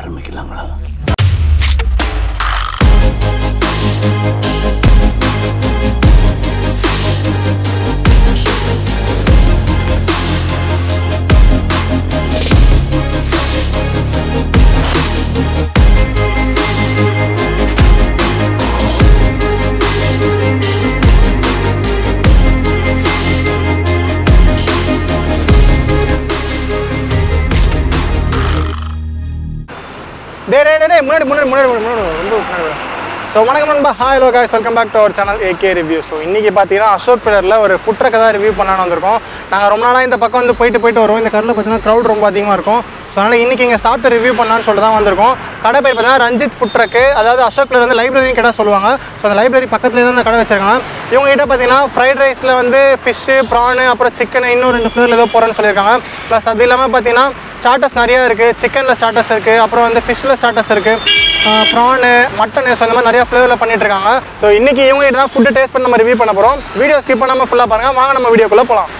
ஆரம்பிக்கலாங்களா டே டே டே, டே முன்னாடி முன்னாடி முன்னாடி முன்னாடி ரொம்ப முன்னாடி ஸோ வணக்கம் நண்பா hi hello guys welcome back to our channel AK review so இன்றைக்கி பார்த்தீங்கன்னா அசோக் பில்லரில் ஒரு ஃபுட் ட்ரக்கை தான் ரிவ்யூ பண்ணலான்னு வந்திருக்கோம் நாங்கள் ரொம்ப நாளாக இந்த பக்கம் வந்து போயிட்டு போயிட்டு வருவோம் இந்த கடையில் பார்த்தீங்கன்னா க்ரௌட் ரொம்ப அதிகமாக இருக்கும் ஸோ அதனால் இன்றைக்கி இங்கே சாப்பிட்டு ரிவ்யூ பண்ணலான்னு சொல்லிட்டு தான் வந்திருக்கோம் கடை பேர் பார்த்தீங்கன்னா ரஞ்சித் ஃபுட் ட்ரக்கு அதாவது அசோக் பில்லர் வந்து லைப்ரரின்னு கேட்டால் சொல்லுவாங்க ஸோ அந்த லைப்ரரி பக்கத்துலேயே தான் இந்த கடை வச்சிருக்காங்க இவங்க கிட்ட பார்த்தீங்கன்னா ஃப்ரைட் ரைஸில் வந்து ஃபிஷ்ஷு ப்ரானு அப்புறம் சிக்கன் இன்னும் ரெண்டு ஃப்ளேவரில் ஏதோ போகிறேன்னு சொல்லியிருக்காங்க ப்ளஸ் அது இல்லாமல் பார்த்தீங்கன்னா ஸ்டார்டர்ஸ் நிறையா இருக்குது சிக்கனில் ஸ்டார்டர்ஸ் இருக்குது அப்புறம் வந்து ஃபிஷ்ஷில் ஸ்டார்டர்ஸ் இருக்குது ப்ரானு மட்டன் ஸோ இந்த மாதிரி நிறைய ஃப்ளேவரில் பண்ணிட்டு இருக்காங்க ஸோ இன்றைக்கி இவங்க கிட்ட தான் ஃபுட்டு டேஸ்ட் பண்ணி நம்ம ரிவ்யூ பண்ண போகிறோம் வீடியோ ஸ்கிப் பண்ணாமல் ஃபுல்லாக பாருங்கள் வாங்க நம்ம வீடியோக்குள்ளே போகலாம்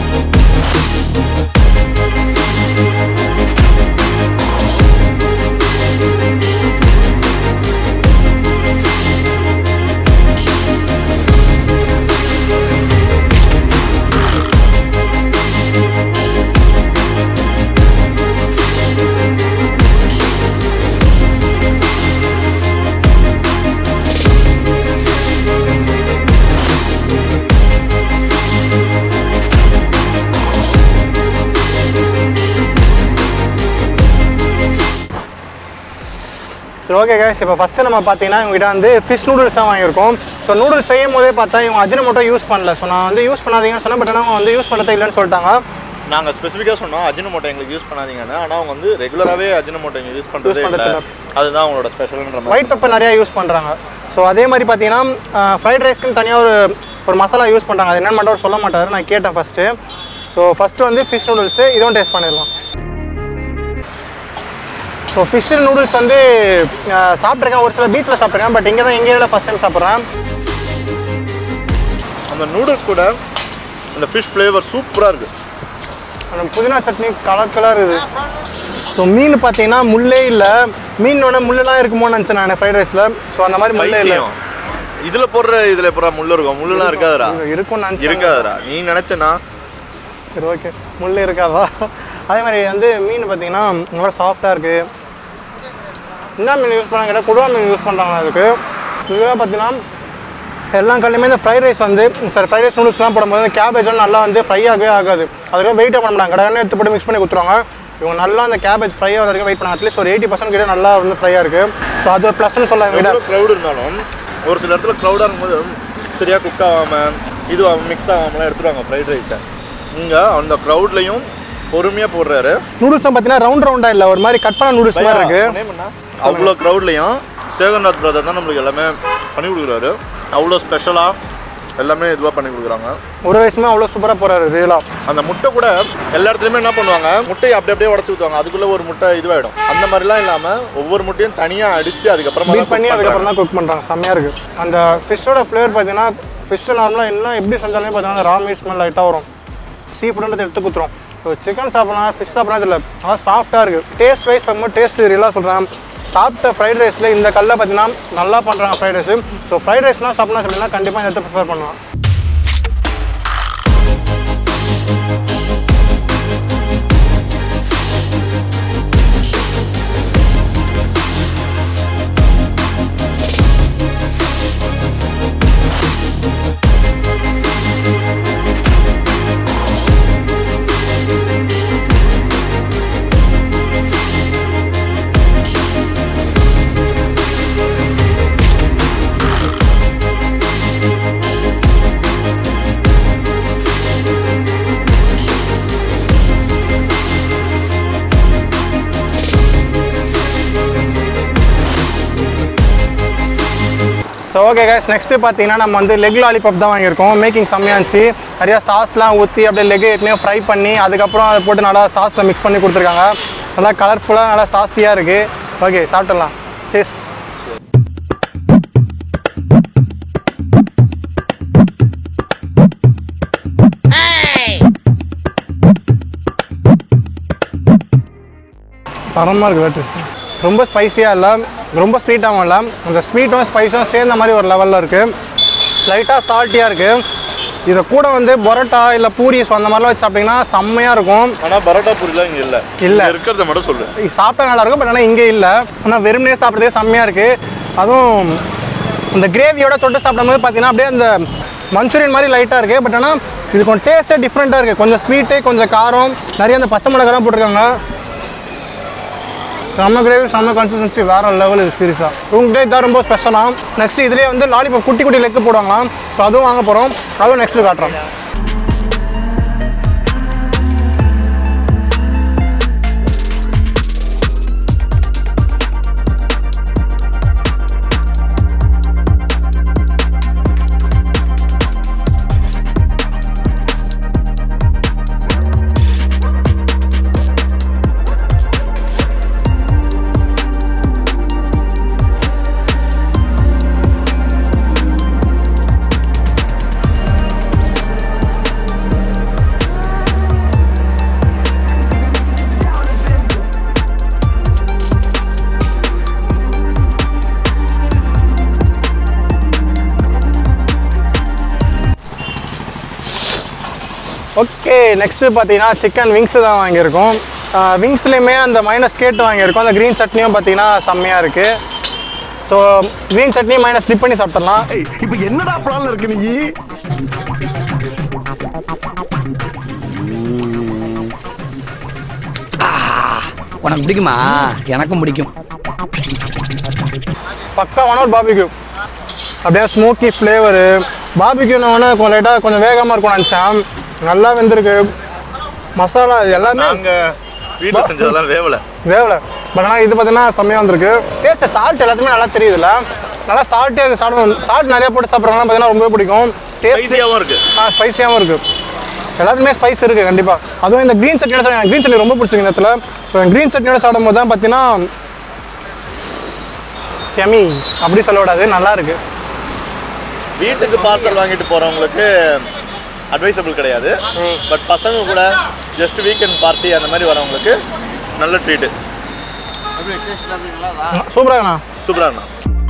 சரி ஓகே guys இப்போ ஃபஸ்ட்டு நம்ம பார்த்தீங்கன்னா இவங்ககிட்ட வந்து ஃபிஷ் நூடுல்ஸ் தான் வாங்கியிருக்கோம் ஸோ நூடுல்ஸ் செய்யும் போதே பார்த்தா இவங்க அஜினமோட்டோ யூஸ் பண்ணல ஸோ நான் வந்து யூஸ் பண்ணாதீங்கன்னு சொன்னேன் பட் ஆனால் அவங்க வந்து யூஸ் பண்ணுறது இல்லைன்னு சொல்லிட்டாங்க நாங்கள் ஸ்பெசிஃபிக்காக சொன்னோம் அஜினமோட்டோ எங்களுக்கு யூஸ் பண்ணாதீங்கன்னு ஆனால் அவங்க வந்து ரெகுலராகவே அஜினமோட்டோ இங்கே யூஸ் பண்ணுறதே பண்றது இல்லை இல்ல. அதுதான் அவங்களோட ஸ்பெஷல்ன்ற மாதிரி ஒயிட் பெப்பர் நிறையா யூஸ் பண்ணுறாங்க ஸோ அதே மாதிரி பார்த்தீங்கன்னா ஃப்ரைட் ரைஸ்க்குன்னு தனியாக ஒரு ஒரு மசாலா யூஸ் பண்ணுறாங்க அது என்னன்னு மட்டும் அவர் சொல்ல மாட்டார் நான் கேட்டேன் ஃபஸ்ட்டு ஸோ ஃபஸ்ட்டு வந்து ஃபிஷ் நூடுல்ஸு இதுவும் டேஸ்ட் பண்ணிடலாம் ஸோ ஃபிஷ் நூடுல்ஸ் வந்து அஹ், சாப்பிட்ருக்கேன் ஒரு சில பீச்சில் சாப்பிட்ருக்கேன் பட் இங்கே தான் எங்கள் ஏரியாவில் ஃபஸ்ட் டைம் சாப்பிட்றேன் அந்த நூடுல்ஸ் கூட அந்த ஃபிஷ் ஃப்ளேவர் சூப்பராக இருக்குது அந்த புதினா சட்னி கலர் கலர் இது ஸோ மீன் பார்த்தீங்கன்னா முள்ளே இல்லை மீனோட முள்ளெல்லாம் இருக்குமோன்னு நினச்சேன் நான் ஃப்ரைட் ரைஸில் ஸோ அந்த மாதிரி முள்ளே இல்லை இதில் போடுற இதில் போடுற முள்ளு இருக்கும் முள்ளுலாம் இருக்காதுடா இருக்கும்னு நினச்சேன் இருக்காதுடா நீ நினச்சனா சரி ஓகே முள் இருக்காதா அதே மாதிரி வந்து மீன் பார்த்தீங்கன்னா நல்லா சாஃப்டாக இருக்குது என்ன மீன் யூஸ் பண்ணாங்க கேட்டால் கொடுவா மீன் யூஸ் பண்ணுறாங்க அதுக்கு இதெல்லாம் பார்த்தீங்கன்னா எல்லா கல்லையுமே இந்த ஃப்ரைட் ரைஸ் வந்து சரி ஃப்ரைட் ரைஸ் நூடுல்ஸ்லாம் போடும்போது இந்த கேபேஜ் வந்து நல்லா வந்து ஃப்ரை ஆகவே ஆகாது அதுக்கு வெயிட்டே பண்ண மாட்டாங்க கடனை எடுத்து போட்டு மிக்ஸ் பண்ணி கொடுத்துருவாங்க இவங்க நல்லா அந்த கேபேஜ் ஃப்ரை ஆகிற வரைக்கும் வெயிட் பண்ணாங்க அட்லீஸ்ட் ஒரு எயிட்டி பர்சன்ட் கிட்ட நல்லா வந்து ஃப்ரையாக இருக்குது ஸோ அது ஒரு ப்ளஸ்னு சொல்ல விட எவ்வளோ க்ரௌட் இருந்தாலும் ஒரு சில இடத்துல க்ரௌடாக இருக்கும்போது சரியாக குக் ஆகாமல் இது மிக்ஸ் ஆகாமலாம் எடுத்துருவாங்க ஃப்ரைட் ரைஸை இங்கே அந்த க்ரௌட்லேயும் பொறுமையாக போடுறாரு நூடுல்ஸும் பார்த்தீங்கன்னா ரவுண்ட் ரவுண்டாக இல்லை ஒரு மாதிரி கட் பண்ண நூடுல்ஸ் மாதிரி இருக்குது name என்ன? அவ்வளோ க்ரௌட்லையும் சேகர்நாத் பிரதர் தான் நம்மளுக்கு எல்லாமே பண்ணி கொடுக்குறாரு அவ்வளோ ஸ்பெஷலாக எல்லாமே இதுவாக பண்ணி கொடுக்குறாங்க ஒரு வயசுமே அவ்வளோ சூப்பராக போகிறாரு ரியலாக அந்த முட்டை கூட எல்லா இடத்துலையுமே என்ன பண்ணுவாங்க முட்டையை அப்படி அப்படியே உடச்சி ஊற்றுவாங்க அதுக்குள்ளே ஒரு முட்டை இதுவாகிடும் அந்த மாதிரிலாம் இல்லாமல் ஒவ்வொரு முட்டையும் தனியாக அடித்து அதுக்கப்புறமா பீட் பண்ணி அதுக்கப்புறம் தான் குக் பண்ணுறாங்க செம்மையாக இருக்குது அந்த ஃபிஷ்ஷோட ஃப்ளேவர் பார்த்தீங்கன்னா ஃபிஷ் நார்மலாக எல்லாம் எப்படி செஞ்சாலுமே பார்த்தீங்கன்னா ரா மீட் ஸ்மெல் லைட்டாக வரும் சீ ஃபுட்டுன்றது எடுத்து குத்துரும் ஸோ சிக்கன் சாப்பிட்லாம் ஃபிஷ் சாப்பிட்லாம் தெரியல நல்லா சாஃப்ட்டாக இருக்குது டேஸ்ட் வைஸ் பார்க்கும்போது டேஸ்ட் ரியலாக சொல்கிறேன் சாப்பிட்ட ஃப்ரைட் ரைஸில் இந்த கல்ல பார்த்தீங்கன்னா நல்லா பண்ணுறாங்க ஃப்ரைட் ரைஸ் ஸோ ஃப்ரைட் ரைஸ்லாம் சாப்பிட்லாம் அப்படின்னா கண்டிப்பாக இந்த இடத்த ப்ரிஃபர் பண்ணலாம் ஸோ ஓகே கைஸ் நெக்ஸ்ட்டு பார்த்தீங்கன்னா நம்ம வந்து லெக் லாலிபாப் தான் வாங்கியிருக்கோம் மேக்கிங் செம்மையாக இருந்துச்சு நிறையா சாஸ்லாம் ஊற்றி அப்படியே லெக் ஏற்கனவே ஃப்ரை பண்ணி அதுக்கப்புறம் அதை போட்டு நல்லா சாஸில் மிக்ஸ் பண்ணி கொடுத்துருக்காங்க நல்லா கலர்ஃபுல்லாக நல்லா சாஸியாக இருக்குது ஓகே சாப்பிட்டுடலாம் செஸ் தரமாக இருக்குது வேட்ரிஸ் ரொம்ப ஸ்பைசியாக இல்லை ரொம்ப ஸ்வீட்டாகவும் இல்லை அந்த ஸ்வீட்டும் ஸ்பைஸும் சேர்ந்த மாதிரி ஒரு லெவலில் இருக்குது லைட்டாக சால்ட்டியாக இருக்குது இதை கூட வந்து பரோட்டா இல்லை பூரி ஸோ அந்த மாதிரிலாம் வச்சு சாப்பிட்டிங்கன்னா செம்மையாக இருக்கும் ஆனா பரோட்டா பூரிலாம் இங்க இல்ல இல்ல. இங்க இருக்கிறத மட்டும் சொல்லு இது சாப்பிட்டா நல்லா இருக்கும் பட் ஆனால் இங்கே இல்லை ஆனால் வெறுமனே சாப்பிட்றதே செம்மையாக இருக்குது அதுவும் இந்த கிரேவியோட தொட்டு சாப்பிடும்போது பார்த்தீங்கன்னா அப்படியே அந்த மஞ்சூரியன் மாதிரி லைட்டாக இருக்குது பட் ஆனால் இது கொஞ்சம் டேஸ்ட்டே டிஃப்ரெண்ட்டாக இருக்குது கொஞ்சம் ஸ்வீட்டு கொஞ்சம் காரம் நிறைய அந்த பச்சை மிளகாலாம் போட்டிருக்காங்க செம்ம கிரேவி செம்ம கன்சிஸ்டன்சி வேற லெவல் இது சீரியஸாக உங்கள்கிட்ட இதான் ரொம்ப ஸ்பெஷலாக நெக்ஸ்ட் இதுலேயே வந்து லாலிபாப் குட்டி குட்டி லெக்கு போடுவாங்களாம் ஸோ அதுவும் வாங்க போகிறோம் அதுவும் நெக்ஸ்ட் காட்டுறோம் ஓகே நெக்ஸ்ட்டு பார்த்தீங்கன்னா சிக்கன் விங்ஸ் தான் வாங்கியிருக்கோம் விங்ஸ்லேயுமே அந்த மைனஸ் கேட்டு வாங்கியிருக்கோம் அந்த க்ரீன் சட்னியும் பார்த்தீங்கன்னா செம்மையாக இருக்குது so green chutney minus dip பண்ணி சாப்பிட்றலாம் இப்ப என்னடா பிளான்ல இருக்கு நீ உனக்கு பிடிக்குமா எனக்கும் பிடிக்கும் பக்காவான ஒரு பாபிக்யூ அப்படியே ஸ்மோக்கி ஃப்ளேவரு பாபிக்யூன்னு கொஞ்சம் லைட்டாக கொஞ்சம் வேகமாக இருக்கும் நினச்சேன் நல்லா வெந்திருக்கு மசாலா இது எல்லாமே நாங்க வீட்டுல செஞ்சதெல்லாம் வேவல வேவல பட் ஆனால் இது பார்த்தீங்கன்னா செம்மையாக வந்திருக்கு டேஸ்ட் சால்ட் எல்லாத்துமே நல்லா தெரியுதுல்ல நல்லா சால்ட்டே இருக்குது சாப்பிடும் சால்ட் நிறைய போட்டு சாப்பிட்றவங்களாம் பார்த்தீங்கன்னா ரொம்ப பிடிக்கும் டேஸ்ட் ஈஸியாவும் இருக்கு ஆ ஸ்பைசியாகவும் இருக்குது எல்லாத்துக்குமே ஸ்பைஸ் இருக்குது கண்டிப்பாக அதுவும் இந்த க்ரீன் சட்னியோட சாப்பிட எனக்கு க்ரீன் சட்னி ரொம்ப பிடிச்சிருக்கு இந்த இடத்துல ஸோ க்ரீன் சட்னியோட சாப்பிடும்போது தான் பார்த்தீங்கன்னா எமி அப்படி சொல்ல விடாது நல்லா இருக்கு வீட்டுக்கு பார்சல் வாங்கிட்டு போறவங்களுக்கு அட்வைசபிள் கிடையாது பட் பசங்க கூட ஜஸ்ட் வீக்கெண்ட் பார்ட்டி அந்த மாதிரி வரவங்களுக்கு நல்ல ட்ரீட்டு சூப்பராக இருக்குண்ணா சூப்பரா இருந்தா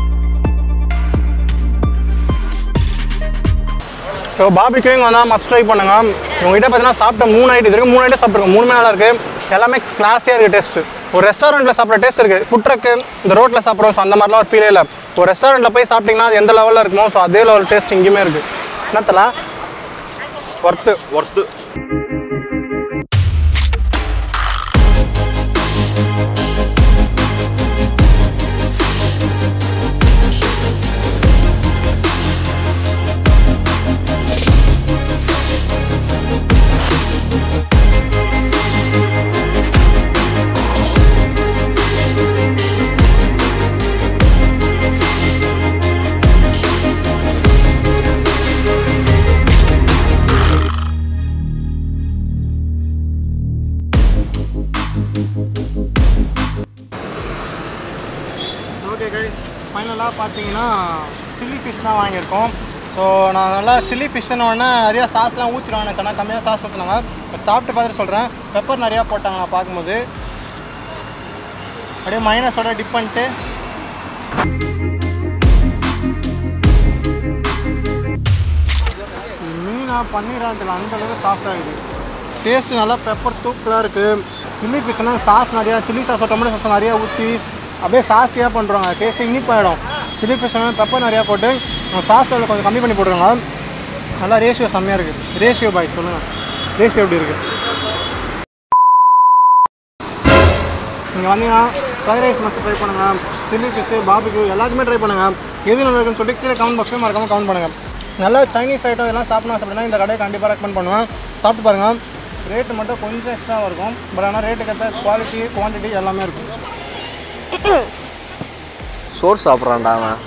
ஸோ பாபிக்யூங் வந்தால் மஸ்ட் ட்ரை பண்ணுங்க உங்ககிட்ட பார்த்தீங்கன்னா சாப்பிட்ட மூணு ஐட்டம் இருக்கு மூணு ஐட்டம் சாப்பிட்ருக்கோம் மூணுமே நல்லா இருக்கு எல்லாமே கிளாஸியாக இருக்குது டேஸ்ட் ஒரு ரெஸ்டாரண்ட்டில் சாப்பிட்ற டேஸ்ட் இருக்குது ஃபுட் ட்ரக்கு இந்த ரோட்டில் சாப்பிட்றோம் ஸோ அந்த மாதிரிலாம் ஒரு ஃபீலே இல்லை ஒரு ரெஸ்டாரண்ட்டில் போய் சாப்பிட்டிங்கன்னா அது எந்த லெவலில் இருக்குமோ ஸோ அதே லெவல் டேஸ்ட் இங்கேயுமே இருக்குது என்னத்தல ஒர்த்து ஒர்த்து ஓகே கைஸ் ஃபைனலாக பார்த்தீங்கன்னா சில்லி ஃபிஷ் தான் வாங்கியிருக்கோம் ஸோ நான் நல்லா சில்லி ஃபிஷ்ஷுன்னு உடனே நிறையா சாஸ்லாம் ஊற்றிடுவாங்க நினச்சேன்னா கம்மியாக சாஸ் ஊற்றுனாங்க பட் சாப்பிட்டு பார்த்துட்டு சொல்கிறேன் பெப்பர் நிறையா போட்டாங்க நான் பார்க்கும்போது அப்படியே மைனஸோட டிப் பண்ணிட்டு மீனா பன்னீராட்டில் அந்த அளவுக்கு சாஃப்டாக இருக்குது டேஸ்ட் நல்லா பெப்பர் தூக்கலாக இருக்குது சில்லி ஃபிஷ்னா சாஸ் நிறையா சில்லி சாஸ் டொமேட்டோ சாஸ் நிறையா ஊற்றி அப்படியே சாஸியாக பண்ணுறாங்க டேஸ்ட்டு இனிப்பாயிடும் சில்லி ஃபிஷ் பெப்பர் நிறையா போட்டு சாஸ் லெவலில் கொஞ்சம் கம்மி பண்ணி போட்டுருங்க நல்லா ரேஷியோ செம்மையாக இருக்குது ரேஷியோ பாய் சொல்லுங்கள் ரேஷியோ எப்படி இருக்குது நீங்கள் வந்தீங்கன்னா ஃப்ரைட் ரைஸ் மஸ்ட் ட்ரை பண்ணுங்கள் சில்லி ஃபிஷ்ஷு பாபிக்கு எல்லாத்துக்குமே ட்ரை பண்ணுங்கள் எது நல்லா இருக்குன்னு சொல்லிட்டு கீழே கமெண்ட் பாக்ஸ்லேயும் மறக்காமல் கமெண்ட் பண்ணுங்கள் நல்லா சைனீஸ் ஐட்டம் இதெல்லாம் சாப்பிடணும் அப்படின்னா இந்த கடையை கண்டிப்பாக ரெக்கமெண்ட் பண்ணுவேன் சாப்பிட்டு பாருங்கள் ரேட்டு மட்டும் கொஞ்சம் எக்ஸ்ட்ராவாக இருக்கும் பட் ஆனால் ரேட்டுக்கு ஏற்ற குவாலிட்டி குவான்டிட்டி எல்லாமே இருக்கும் சோறு சாப்பிட்றான்டா அவன்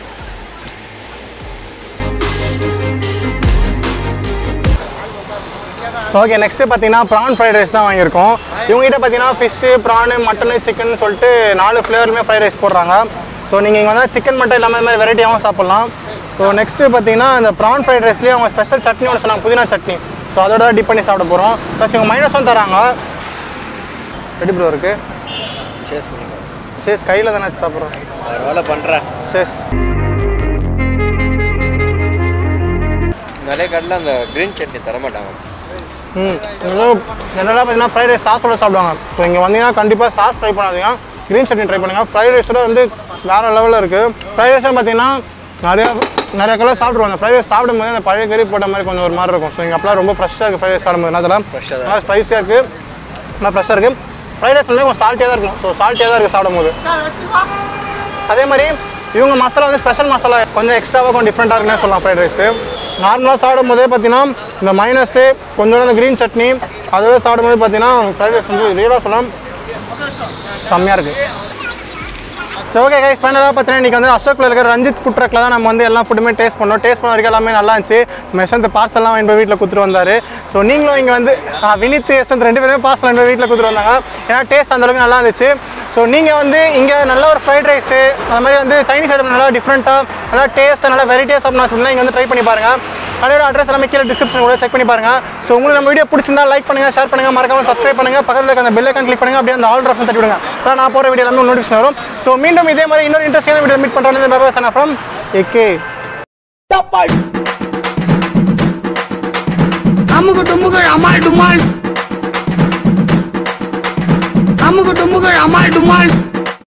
ஓகே நெக்ஸ்ட்டு பார்த்தீங்கன்னா ப்ரான் ஃப்ரைட் ரைஸ் தான் வாங்கியிருக்கோம் இவங்ககிட்ட பார்த்தீங்கன்னா ஃபிஷ்ஷு ப்ரானு மட்டனு சிக்கன் சொல்லிட்டு நாலு ஃப்ளேவருமே ஃப்ரைட் ரைஸ் போடுறாங்க ஸோ நீங்கள் இங்கே வந்தால் சிக்கன் மட்டும் இல்லாமல் இந்த மாதிரி வெரைட்டியாகவும் சாப்பிட்லாம் ஸோ நெக்ஸ்ட்டு பார்த்தீங்கன்னா இந்த ப்ரான் ஃப்ரைட் ரைஸ்லேயே அவங்க ஸ்பெஷல் சட்னி ஒன்று சொன்னாங்க புதினா சட்னி ஸோ அதோட டிப் பண்ணி சாப்பிட போகிறோம் ப்ளஸ் இவங்க மைனஸும் தராங்க ரெடி ப்ரோ இருக்குது சேஸ் பண்ணிக்கோ சரி கையில் தானே சாப்பிட்றோம் வேலை பண்ணுறேன் சரி நிறைய கடையில் அந்த க்ரீன் சட்னி தர மாட்டாங்க ம் ஜெனரலாக பார்த்தீங்கன்னா ஃப்ரைட் ரைஸ் சாஸோட சாப்பிடுவாங்க ஸோ இங்கே வந்தீங்கன்னா கண்டிப்பாக சாஸ் ட்ரை பண்ணாதீங்க க்ரீன் சட்னி ட்ரை பண்ணுங்கள் ஃப்ரைட் ரைஸோட வந்து வேறு லெவலில் இருக்குது ஃப்ரைட் ரைஸாக பார்த்தீங்கன்னா நிறைய நிறைய கலர் சாப்பிடுவாங்க ஃப்ரைட் ரைஸ் சாப்பிடும்போது அந்த பழைய கறி போட்ட மாதிரி கொஞ்சம் ஒரு மாதிரி இருக்கும் ஸோ இங்கே அப்பலாம் ரொம்ப ஃப்ரெஷ்ஷாக இருக்குது ஃப்ரைட் ரைஸ் சாப்பிடும்போது அதெல்லாம் Fresh-ஆ தான் நல்லா ஸ்பைஸியாக இருக்குது நல்லா ஃப்ரெஷ்ஷாக இருக்குது ஃப்ரைட் ரைஸ் வந்து கொஞ்சம் சால்ட்டியாக தான் இருக்கும் ஸோ சால்ட்டியாக தான் இருக்குது சாப்பிடும்போது அதே மாதிரி இவங்க மசாலா வந்து ஸ்பெஷல் மசாலா கொஞ்சம் எக்ஸ்ட்ராவாக கொஞ்சம் டிஃப்ரெண்ட்டாக இருக்குன்னு சொல்லலாம் ஃப்ரைட் ரைஸு நார்மலாக சாப்பிடும் போதே பார்த்தீங்கன்னா இந்த மைனஸு கொஞ்சம் அந்த க்ரீன் சட்னி அதோட சாப்பிடும்போது பார்த்தீங்கன்னா ஃப்ரைட் ரைஸ் வந்து ரியலாக சொல்லலாம் செம்மையாக இருக்குது சரி ஓகே கைஸ் ஃபைனலாக பார்த்தீங்கன்னா இன்றைக்கி வந்து அசோக்கில் இருக்கிற ரஞ்சித் ஃபுட் ட்ரக்கில் தான் நம்ம வந்து எல்லா ஃபுட்டுமே டேஸ்ட் பண்ணோம் டேஸ்ட் பண்ண வரைக்கும் எல்லாமே நல்லா இருந்துச்சு மெஷந்த் பார்சல்லாம் எங்கள் வீட்டில் கொடுத்துட்டு வந்தார் ஸோ நீங்களும் இங்கே வந்து ஆ, வினித் யசந்த் ரெண்டு பேருமே பார்சல் எங்கள் வீட்டில் கொடுத்துட்டு வந்தாங்க ஏன்னா டேஸ்ட் அந்தளவுக்கு நல்லா இருந்துச்சு ஸோ நீங்கள் வந்து இங்கே நல்ல ஒரு ஃப்ரைட் ரைஸு அந்த மாதிரி வந்து சைனீஸ் ஐட்டம் நல்லா டிஃப்ரெண்ட்டாக நல்லா டேஸ்ட் நல்லா வெரைட்டியாக சாப்பிட்னா சொன்னால் இங்கே வந்து ட்ரை பண்ணி பாருங்கள் கடையோட அட்ரஸ் எல்லாமே கீழே டிஸ்கிரிப்ஷன் கூட செக் பண்ணி பாருங்க ஸோ உங்களுக்கு நம்ம வீடியோ பிடிச்சிருந்தா லைக் பண்ணுங்க ஷேர் பண்ணுங்க மறக்காம சப்ஸ்கிரைப் பண்ணுங்க பக்கத்தில் இருக்க அந்த பெல் ஐக்கன் கிளிக் பண்ணுங்க அப்படியே அந்த ஆல் ஆப்ஷன் தட்டி விடுங்க அதான் நான் போகிற வீடியோ எல்லாமே நோட்டிஃபிகேஷன் வரும் ஸோ மீண்டும் இதே மாதிரி இன்னொரு இன்ட்ரெஸ்டிங்கான வீடியோ மீட் பண்ணுறேன் பாபா சனா ஃப்ரம் ஏகே அமுகு டுமுகு அமால் டுமால் அமுகு டுமுகு அமால் டுமால்